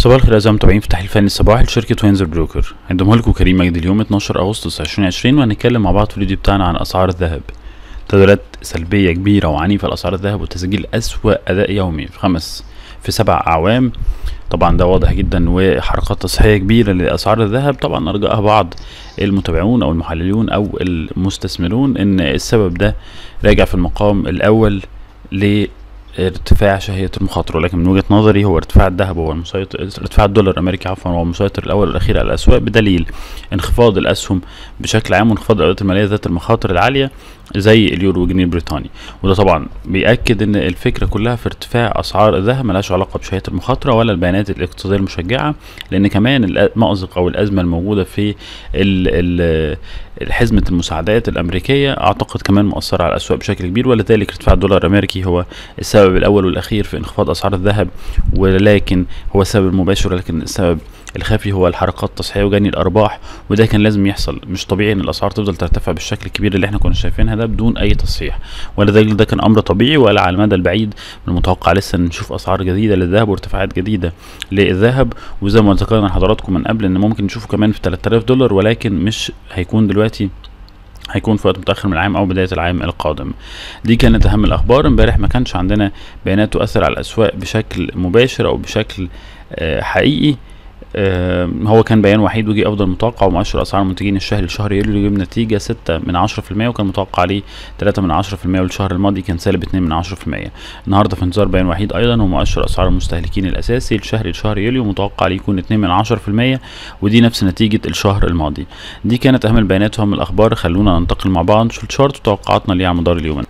صباح الخير اعزائي المتابعين في التحليل الفني الصباحي لشركة وينزر بروكر هيقدمه لكم كريم مجدي اليوم 12 اغسطس 2020 وهنتكلم مع بعض في الفيديو بتاعنا عن اسعار الذهب تداولات سلبية كبيرة وعنيفة لأسعار الذهب وتسجيل أسوأ أداء يومي في خمس في سبع أعوام طبعا ده واضح جدا وحركات تصحيحية كبيرة لأسعار الذهب طبعا أرجاها بعض المتابعون أو المحللون أو المستثمرون إن السبب ده راجع في المقام الأول ل ارتفاع شهية المخاطرة ولكن من وجهة نظري هو ارتفاع الذهب هو المسيطر ارتفاع الدولار الأمريكي عفوا هو المسيطر الأول والأخير على الأسواق بدليل انخفاض الأسهم بشكل عام وانخفاض الأدوات المالية ذات المخاطر العالية زي اليورو والجنيه البريطاني وده طبعا بيأكد ان الفكرة كلها في ارتفاع أسعار الذهب ملهاش علاقة بشهية المخاطرة ولا البيانات الاقتصادية المشجعة لأن كمان المأزق أو الأزمة الموجودة في ال ال حزمة المساعدات الأمريكية أعتقد كمان مؤثرة على الأسواق بشكل كبير ولذلك ارتفاع الدولار الأمريكي هو السبب الأول والأخير في انخفاض أسعار الذهب ولكن هو السبب المباشر ولكن السبب الخفي هو الحركات التصحيحيه وجني الارباح وده كان لازم يحصل مش طبيعي ان الاسعار تفضل ترتفع بالشكل الكبير اللي احنا كنا شايفينها ده بدون اي تصحيح ولذلك ده كان امر طبيعي ولا على المدى البعيد من المتوقع لسه نشوف اسعار جديده للذهب وارتفاعات جديده للذهب وزي ما ذكرنا لحضراتكم من قبل ان ممكن نشوفه كمان في 3000 دولار ولكن مش هيكون دلوقتي هيكون في وقت متاخر من العام او بدايه العام القادم دي كانت اهم الاخبار امبارح ما كانش عندنا بيانات تؤثر على الاسواق بشكل مباشر او بشكل حقيقي هو كان بيان وحيد وجي افضل متوقع ومؤشر اسعار المنتجين الشهري لشهر يوليو جاب نتيجه ستة من عشرة في المية وكان متوقع عليه تلاتة من عشرة في المية والشهر الماضي كان سالب اتنين من عشرة في المية النهارده في انتظار بيان وحيد ايضا هو مؤشر اسعار المستهلكين الاساسي الشهري لشهر يوليو متوقع عليه يكون اتنين من عشرة في المية ودي نفس نتيجه الشهر الماضي دي كانت اهم البيانات واهم الاخبار خلونا ننتقل مع بعض نشوف الشارت وتوقعاتنا ليه على مدار اليومين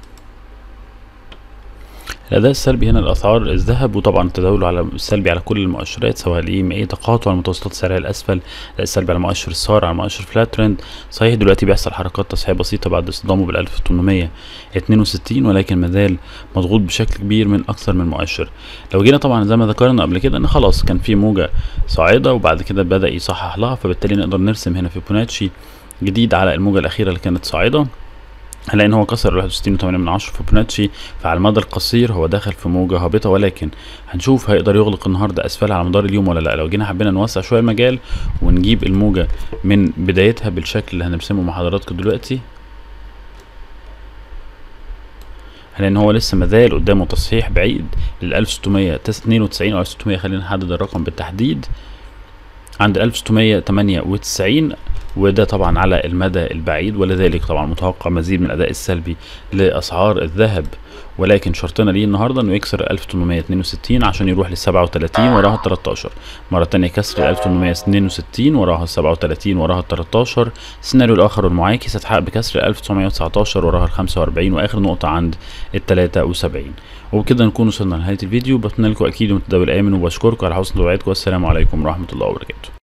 الأداء السلبي هنا الأسعار الذهب وطبعا التداول على السلبي على كل المؤشرات سواء الإي ام اي تقاطع المتوسطات السعرية الأسفل السلبي على مؤشر السار على مؤشر فلات ترند صحيح دلوقتي بيحصل حركات تصحيحية بسيطة بعد اصطدامه بال 1862 ولكن مازال مضغوط بشكل كبير من أكثر من مؤشر لو جينا طبعا زي ما ذكرنا قبل كده إن خلاص كان في موجة صاعدة وبعد كده بدأ يصحح لها فبالتالي نقدر نرسم هنا فيبوناتشي جديد على الموجة الأخيرة اللي كانت صاعدة هنلاقي ان هو كسر واحد وستين وتمانية من عشرة فيبوناتشي فعلى المدى القصير هو داخل في موجة هابطة ولكن هنشوف هيقدر يغلق النهاردة اسفلها على مدار اليوم ولا لا لو جينا حبينا نوسع شوية المجال ونجيب الموجة من بدايتها بالشكل اللي هنرسمه مع حضراتكم دلوقتي هنلاقي ان هو لسه مازال قدامه تصحيح بعيد لل 1692 او 1600 خلينا نحدد الرقم بالتحديد عند 1698 وده طبعا على المدى البعيد ولذلك طبعا متوقع مزيد من الاداء السلبي لاسعار الذهب ولكن شرطنا ليه النهارده انه يكسر 1862 عشان يروح لل 37 وراها ال 13 مره تانية كسر 1862 وراها ال 37 وراها ال 13 السيناريو الاخر والمعاكس هتحقق بكسر 1919 وراها ال 45 واخر نقطه عند ال 73 وبكده نكون وصلنا لنهايه الفيديو بتمنى لكم اكيد متداول امن وبشكركم على حسن دعائكم والسلام عليكم ورحمه الله وبركاته